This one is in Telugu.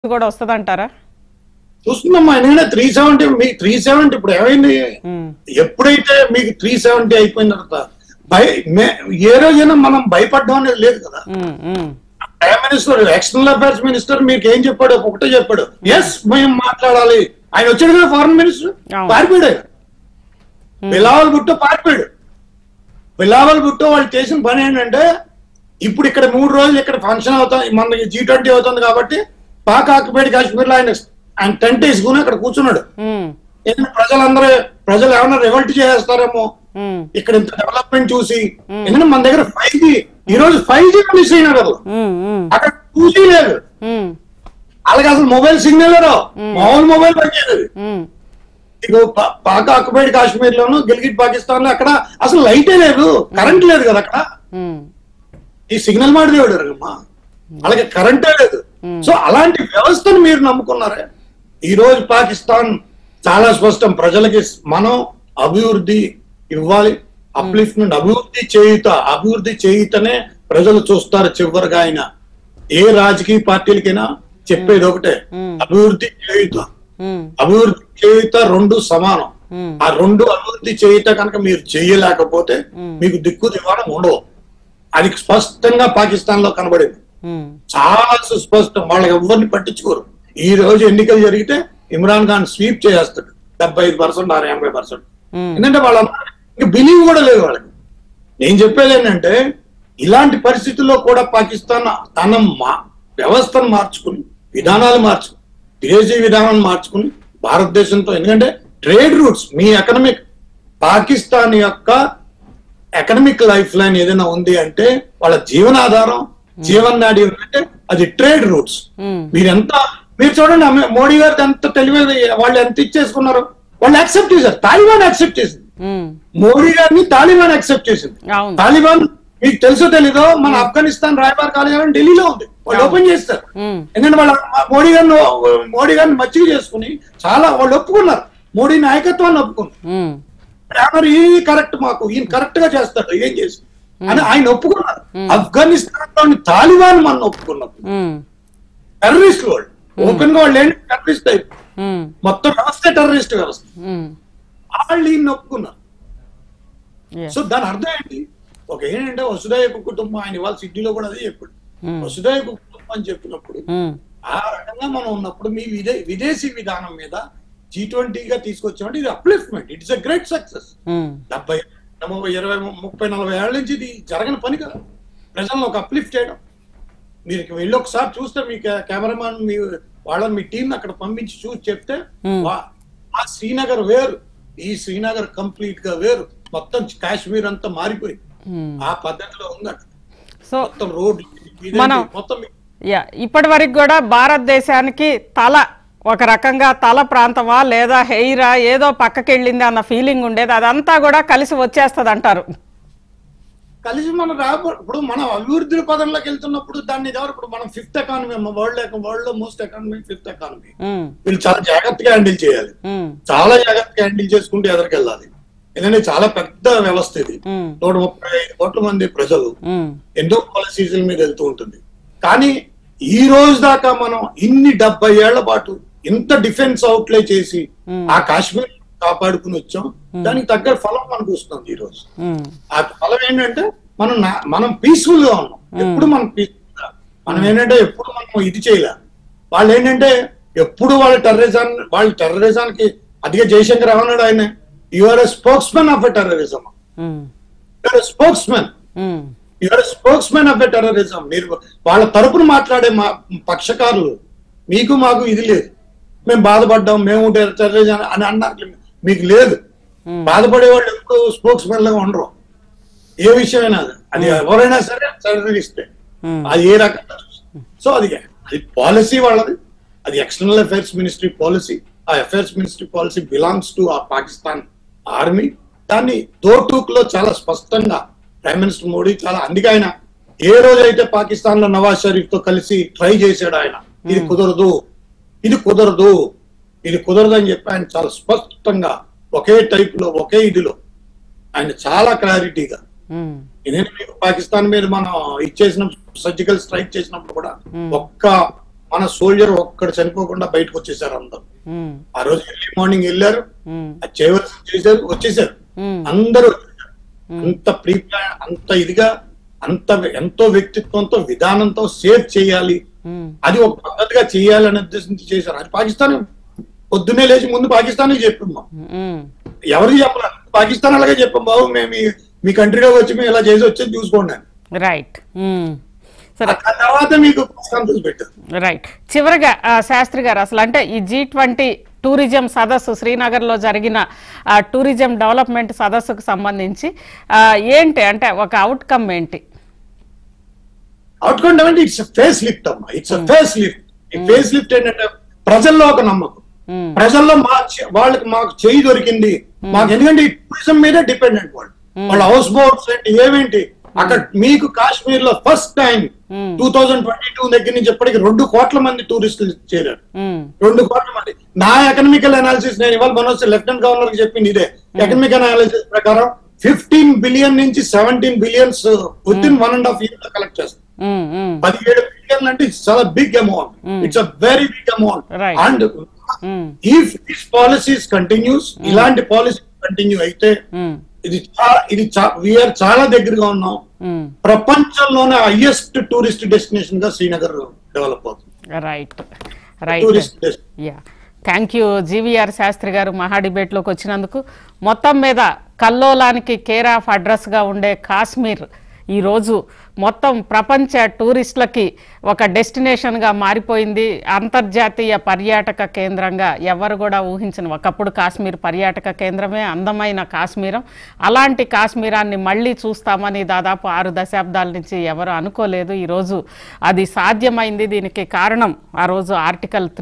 కూడా వస్తుందంటారా చూస్తున్నామ్మా ఎందుకంటే త్రీ సెవెంటీ మీకు త్రీ సెవెంటీ ఇప్పుడు ఏమైంది ఉమ్, ఎప్పుడైతే మీకు త్రీ సెవెంటీ అయిపోయిన తర్వాత భయ మే- ఏ రోజైనా మనం భయపడడం అనేది లేదు కదా um, um, prime minister external affairs minister మీకు ఏం చెప్పాడు ఒకటే చెప్పాడు ఎస్ మేము మాట్లాడాలి ఆయన వచ్చాడు కదా ఫారెన్ మినిస్టర్ అవును. పారిపోయాడు ఆయన. బిలావల్ భుట్టో పారిపోయాడు బిలావల్ భుట్టో వాళ్ళు చేసిన పని ఏంటంటే ఇప్పుడు ఇక్కడ మూడు రోజులు ఇక్కడ ఫంక్షన్ అవుతుంది మనకి జీ ట్వంటీ అవుతుంది కాబట్టి పాక్ ఆక్యుపైడ్ కాశ్మీర్ లో ఆయన ఆయన టెంట్ వేసుకుని అక్కడ కూర్చున్నాడు ఉమ్, ఎందుకంటే ప్రజలందరూ ప్రజలు ఏమైనా రివల్ట్ చేస్తారేమో ఉమ్, ఇక్కడ ఇంత డెవలప్మెంట్ చూసి ఎందుకంటే మన దగ్గర ఫైవ్ జీ ఈ రోజు ఫైవ్ జీ ఉంది శ్రీనగర్ లో ఉమ్, ఉమ్, అక్కడ టూ జీ లేదు ఉమ్, అలాగే అసలు మొబైల్ సిగ్నల్ రావు మామూలు మొబైల్ పనిచేయదు ఉమ్, ఇక పా- పాక్ ఆక్యుపైడ్ కాశ్మీర్ లోను గిల్గిట్ పాకిస్తాన్ లో అక్కడ అసలు లైటే లేదు కరెంట్ లేదు కదా అక్కడ ఉమ్, ఈ సిగ్నల్ మాడిదేవాడు అమ్మా అలాగే కరెంటే లేదు సో అలాంటి వ్యవస్థను మీరు నమ్ముకున్నారే ఈ రోజు పాకిస్తాన్ చాలా స్పష్టం ప్రజలకి మనం అభివృద్ధి ఇవ్వాలి అప్లిఫ్ట్మెంట్ అభివృద్ధి చేయుత అభివృద్ధి చేయుతనే ప్రజలు చూస్తారు చివరిగా ఆయన ఏ రాజకీయ పార్టీలకైనా చెప్పేది ఒకటే అభివృద్ధి చేయుత ఉమ్, అభివృద్ధి చేయుత రెండు సమానం ఉమ్, ఆ రెండు అభివృద్ధి చేయుత కనుక మీరు చేయలేకపోతే మీకు దిక్కు దివాణం ఉండవు అది స్పష్టంగా పాకిస్తాన్ లో కనబడింది ఉమ్, చాలా సుస్పష్టం వాళ్ళకి ఎవరిని పట్టించుకోరు ఈ రోజు ఎన్నికలు జరిగితే ఇమ్రాన్ ఖాన్ స్వీప్ చేస్తాడు డెబ్బై ఐదు పర్సెంట్ ఆరు ఎనభై పర్సెంట్ ఉమ్, ఎందుకంటే వాళ్ళ ఇంకా బిలీవ్ కూడా లేదు వాళ్ళకి నేను చెప్పేది ఏంటంటే ఇలాంటి పరిస్థితుల్లో కూడా పాకిస్తాన్ తన మా వ్యవస్థను మార్చుకుని విధానాలు మార్చుకుని విదేశీ విధానాలు మార్చుకుని భారతదేశంతో ఎందుకంటే ట్రేడ్ రూట్స్ మీ ఎకనమిక్ పాకిస్తాన్ యొక్క ఎకనమిక్ లైఫ్ లైన్ ఏదైనా ఉంది అంటే వాళ్ళ జీవనాధారం జీవనాడి అంటే అది ట్రేడ్ రూట్స్ ఉమ్, మీరు ఎంత మీరు చూడండి అమ్మ- మోడీ గారు ఎంత తెలివి వాళ్ళు ఎంత ఇచ్చేసుకున్నారు వాళ్ళు యాక్సెప్ట్ చేశారు తాలిబాన్ యాక్సెప్ట్ చేసింది ఉమ్, మోడీ గారిని తాలిబాన్ యాక్సెప్ట్ చేసింది అవును తాలిబాన్ మీకు తెలుసో తెలీదో మన ఆఫ్ఘనిస్తాన్ రాయబార్ కాలేజీ ఢిల్లీలో ఉంది వాళ్ళు ఓపెన్ చేస్తారు ఉమ్, ఎందుకంటే వాళ్ళ మోడీ గారిని మోడీ గారిని మచ్చిక చేసుకుని చాలా వాళ్ళు ఒప్పుకున్నారు మోడీ నాయకత్వాన్ని ఒప్పుకున్నారు ఉమ్, మరి ఇది కరెక్ట్ మాకు ఈయన కరెక్ట్ గా చేస్తాడు ఏం చేసి అని ఆయన ఒప్పుకున్నారు ఆఫ్ఘనిస్తాన్ లోని తాలిబాన్ మన ఒప్పుకున్నారు ఉమ్, టెర్రరిస్ట్ వాళ్ళు ఓపెన్ గా వాళ్ళు ఏంటి టెర్రరిస్ట్ టైప్ ఉమ్, మొత్తం వ్యవస్థ టెర్రరిస్ట్ వ్యవస్థ ఉమ్, వాళ్ళు ఈయన ఒప్పుకున్నారు yes. సో దాని అర్థం ఏంటి ఒక ఏంటంటే వసుదైవ కుటుంబం ఆయన ఇవాళ సిడ్నీలో కూడా అదే చెప్పాడు వసుదైవ కుటుంబం అని చెప్పినప్పుడు ఉమ్, ఆ రకంగా మనం ఉన్నప్పుడు మీ విదే విదేశీ విధానం మీద జీ ట్వంటీగా తీసుకొచ్చామంటే ఇది upliftment it's a great success um, డెబ్బై ముప్పై ఇరవై ముప్పై నలభై ఏళ్ళ నుంచి ఇది జరగని పని కదా ప్రజలను ఒక అప్లిఫ్ట్ చేయడం మీరు ఇక వెళ్ళి ఒకసారి చూస్తే మీ కె- కెమెరామాన్ మీ వాళ్ళని మీ టీం అక్కడ పంపించి చూసి చెప్తే Hmm. వా- ఆ శ్రీనగర్ వేరు ఈ శ్రీనగర్ కంప్లీట్ గా వేరు మొత్తం కాశ్మీర్ అంతా మారిపోయింది ఉమ్. ఆ పద్ధతిలో ఉందంట సో మొత్తం రోడ్లు ఇదేంటి, మనం- మొత్తం యా ఇప్పటి వరకు కూడా భారతదేశానికి తల ఒక రకంగా తల ప్రాంతమా లేదా హెయిరా ఏదో పక్కకెళ్ళింది అన్న ఫీలింగ్ ఉండేది అదంతా కూడా కలిసి వచ్చేస్తుంది అంటారు కలిసి మనం రాబో ఇప్పుడు మనం అభివృద్ధి పదంలోకి వెళ్తున్నప్పుడు దాన్ని ఎవరు ఇప్పుడు మనం ఫిఫ్త్ ఎకానమీ వరల్డ్ వరల్డ్ లో most economy fifth economy um, వీళ్ళు చాలా జాగ్రత్తగా హ్యాండిల్ చేయాలి ఉమ్, చాలా జాగ్రత్తగా హ్యాండిల్ చేసుకుంటూ ఎదరికెళ్ళాలి ఎందుకంటే చాలా పెద్ద వ్యవస్థ ఇది ఉమ్, నూట ముప్పై ఐదు కోట్ల మంది ప్రజలు ఉమ్, ఎన్నో పాలసీస్ మీద వెళ్తూ ఉంటుంది కానీ ఈ రోజు దాకా మనం ఇన్ని డెబ్బై ఏళ్ల పాటు ఇంత డిఫెన్స్ అవుట్లే చేసి ఆ కాశ్మీర్ కాపాడుకుని వచ్చాం దానికి తగ్గ ఫలం మనకు వస్తుంది ఈ రోజు ఉమ్, ఆ ఫలం ఏంటంటే మనం నా- మనం పీస్ఫుల్ గా ఉన్నాం ఎప్పుడు మనం పీస్ఫుల్ గా మనం ఏంటంటే ఎప్పుడు మనం ఇది చేయలే వాళ్ళు ఏంటంటే ఎప్పుడు వాళ్ళ టెర్రరిజాన్ని వాళ్ళ టెర్రరిజానికి అదిగా జయశంకర్ ఏమన్నాడు ఆయన your a spokesmen of a terrorism um, your spokesmen um, your spokesmen of a terrorism మీరు వాళ్ళ తరపున మాట్లాడే మా పక్షకారులు మీకు మాకు ఇది లేదు మేము బాధపడ్డాం మేము టెర్రరిజం అని అన్నారు మీకు లేదు బాధపడే వాళ్ళు ఎప్పుడు స్పోక్స్ మెన్ లాగా ఉండరు ఏ విషయమైనా అది. అది ఎవరైనా సరే టెర్రరిస్టే ఉమ్, అది ఏ రకంగా సో అది అది పాలసీ వాళ్ళది అది ఎక్స్టర్నల్ అఫైర్స్ మినిస్ట్రీ పాలసీ ఆ affairs ministry policy belongs to ఆ పాకిస్తాన్ ఆర్మీ దాన్ని దోటూక్ లో చాలా స్పష్టంగా ప్రైమ్ మినిస్టర్ మోడీ చాలా అందుకే ఆయన ఏ రోజైతే పాకిస్తాన్ లో నవాజ్ షరీఫ్ తో కలిసి ట్రై చేశాడు ఆయన ఇది కుదరదు ఇది కుదరదు ఇది కుదరదు అని చెప్పి ఆయన చాలా స్పష్టంగా ఒకే టైప్ లో ఒకే ఇదిలో ఆయన చాలా క్లారిటీగా ఉమ్, ఎందుకంటే మీకు పాకిస్తాన్ మీద మనం ఇచ్చేసిన సర్జికల్ స్ట్రైక్ చేసినప్పుడు కూడా ఒక్క మన సోల్జర్ ఒక్కడు చనిపోకుండా బయటకు వచ్చేసారు అందరు ఉమ్, ఆ రోజు ఎర్లీ మార్నింగ్ వెళ్ళారు ఉమ్, అది చేయవలసింది చేశారు వచ్చేసారు ఉమ్, అందరూ వచ్చేసారు. అంత ప్రీ ప్లాన్ అంత ఇదిగా అంత ఎంతో వ్యక్తిత్వంతో విధానంతో సేవ్ చేయాలి ఉమ్, అది ఒక పద్ధతిగా చేయాలనే ఉద్దేశంతో చేశారు అది పాకిస్తాన్ పొద్దున్నే లేచి ముందు పాకిస్తాన్ చెప్పాం ఉమ్, ఎవరికి చెప్పలేదు పాకిస్తాన్ అలాగే చెప్పాం బాబు మేము ఈ- మీ కంట్రీలోకి వచ్చి మేము ఇలా చేసి వచ్చి చూసుకోండి అని. Right um. సరే ఆ తర్వాత మీకు కాన్ఫరెన్స్ పెట్టారు రైట్ చివరిగా ఆ, శాస్త్రి గారు అసలు అంటే ఈ జీ ట్వంటీ టూరిజం సదస్సు శ్రీనగర్లో జరిగిన ఆ, టూరిజం డెవలప్మెంట్ సదస్సుకు సంబంధించి ఆ, ఏంటి అంటే ఒక అవుట్కమ్ ఏంటి అవుట్కమ్ అంటే ఇట్స్ ఫేస్ లిఫ్ట్ అమ్మా ఇట్స్ ఫేస్ లిఫ్ట్ ఈ ఫేస్ లిఫ్ట్ ఏంటంటే ప్రజల్లో ఒక నమ్మకం ఉమ్, ప్రజల్లో మా చే- వాళ్ళకి మాకు చేయి దొరికింది మాకు ఎందుకంటే ఈ టూరిజం మీదే డిపెండెంట్ వాళ్ళు వాళ్ళ హౌస్ బోట్స్ ఏంటి ఏమేంటి అక్కడ మీకు కాశ్మీర్ లో first time Hmm. Two thousand twenty two దగ్గర నుంచి ఇప్పటికి రెండు కోట్ల మంది టూరిస్టులు చేరారు ఉమ్, రెండు కోట్ల మంది నా ఎకనామికల్ అనాలిసిస్ నేను ఇవాళ మనోజ్ లెఫ్టినెంట్ గవర్నర్ కి చెప్పింది ఇదే ఎకనామిక్ అనాలిసిస్ ప్రకారం ఫిఫ్టీన్ బిలియన్ నుంచి seventeen billions with in one and half year లో కలెక్ట్ చేస్తాం ఉమ్, ఉమ్, పదిహేడు బిలియన్ అంటే it's చాలా big amount it's a very big amount Right. And um, if this policies continues ఇలాంటి పాలసీ కంటిన్యూ అయితే ఉమ్, ఇది చాలా ఇది వీఆర్ చాలా దగ్గరగా ఉన్నాం ఉమ్. ప్రపంచంలోనే హైయెస్ట్ టూరిస్ట్ డెస్టినేషన్ గా శ్రీనగర్ డెవలప్ అవుతుంది right right tourist destination yeah thank you GVR Shastri garu Maha డిబేట్లోకి వచ్చినందుకు మొత్తం మీద కల్లోలానికి కేర్ ఆఫ్ అడ్రస్గా ఉండే కాశ్మీర్ ఈరోజు మొత్తం ప్రపంచ టూరిస్టులకి ఒక డెస్టినేషన్గా మారిపోయింది అంతర్జాతీయ పర్యాటక కేంద్రంగా ఎవరు కూడా ఊహించని ఒకప్పుడు కాశ్మీర్ పర్యాటక కేంద్రమే అందమైన కాశ్మీరం అలాంటి కాశ్మీరాన్ని మళ్ళీ చూస్తామని దాదాపు ఆరు దశాబ్దాల నుంచి ఎవరు అనుకోలేదు ఈరోజు అది సాధ్యమైంది దీనికి కారణం ఆ రోజు ఆర్టికల్